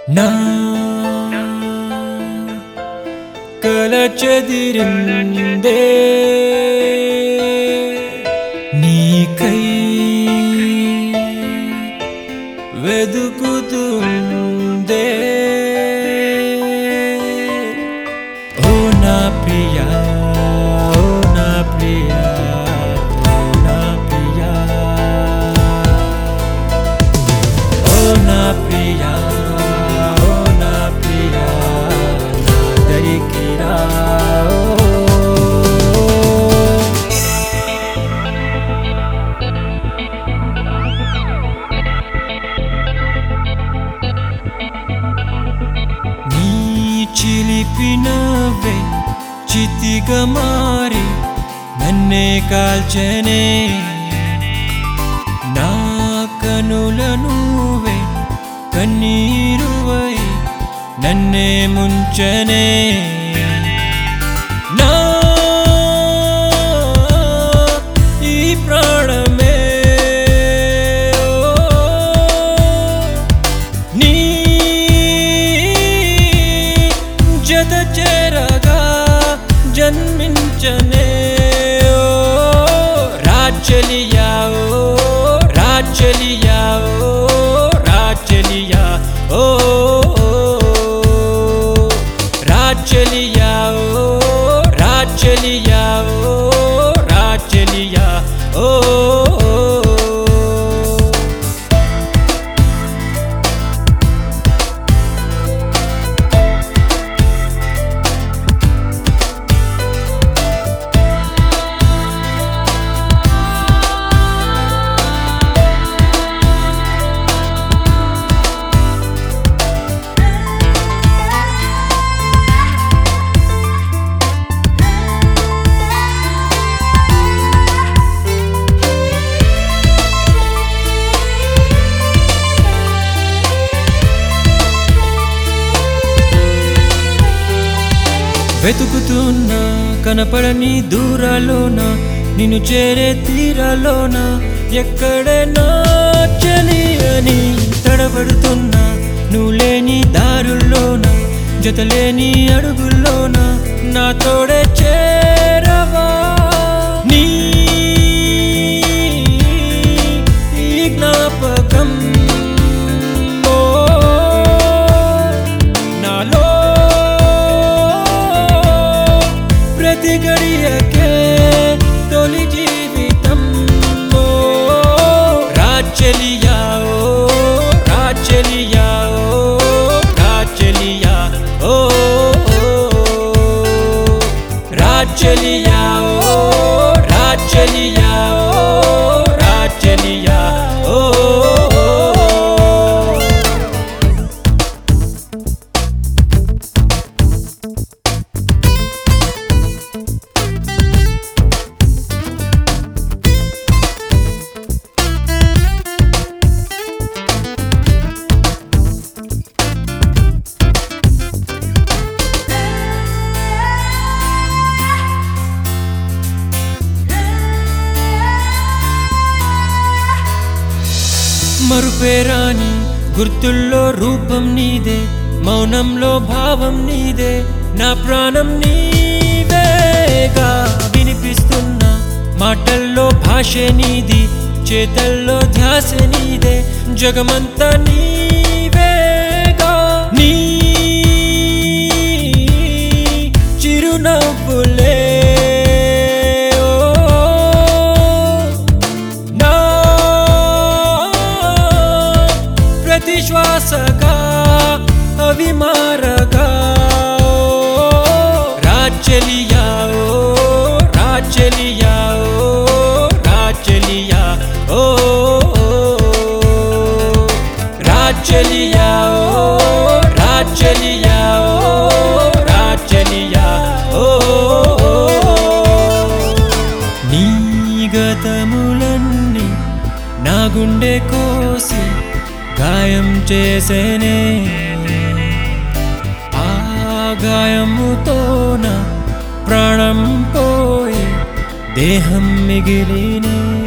నా కల చెదిరిందే నీకై వెదుకుతుందే ఓ నా ప్రియా ఓ నా ప్రియా ఓ నా ప్రియా ఓ నా ప్రియా ఓ నా ప్రియా నా దరికి రా నీ చిలిపినవే చితిగా మారి నన్నే కాల్చనే నా కనుల నువ్వే కన్నీరువై నన్నే ముంచనే నా ఈ ప్రాణమే ఓ, నీ జత చేరగా జన్మించనే ఓ రాచలియా ఓ రాచలియా ఓ రాచలియా ఓ రాచలియా ఓ రాచలియా ఓ రాచలియా ఓ వెతుకుతున్నా కనపడని దూరాలోన నిన్ను చేరే తీరాలోన ఎక్కడే నా చలి అని తడబడుతున్నా నువ్వు లేని దారుల్లోన జతలేని అడుగుల్లోన నా తోడే చేరవా నీ ఈ జ్ఞాపకం ఓ నాలో ప్రతి గడియకే తొలి జీవితం ఓ రాచలియా ఓ రాచలియా ఓ రాచలియా ఓ రాచలియా ఓ రాచలియా ఓ రాచలియా ఓ మరుపేరాని గుర్తుల్లో రూపం నీదే మౌనంలో భావం నీదే నా ప్రాణం నీవేగా వినిపిస్తున్న మాటల్లో భాష నీది చేతల్లో ధ్యాస నీదే జగమంతా నీవేగా నీ చిరునవ్వులే ఓ నా ప్రతి శ్వాసగా అవి మారగా రాచలియా ఓ రాచలియా ఓ రాచలియా ఓ రాచలియా ఓ రాచలియా ఓ రాచలియా ఓ నీ గతములన్నీ నా గుండె కోసి గాయం చేసేనే ఆ గాయముతోన ప్రాణం పోయి దేహం మిగిలినే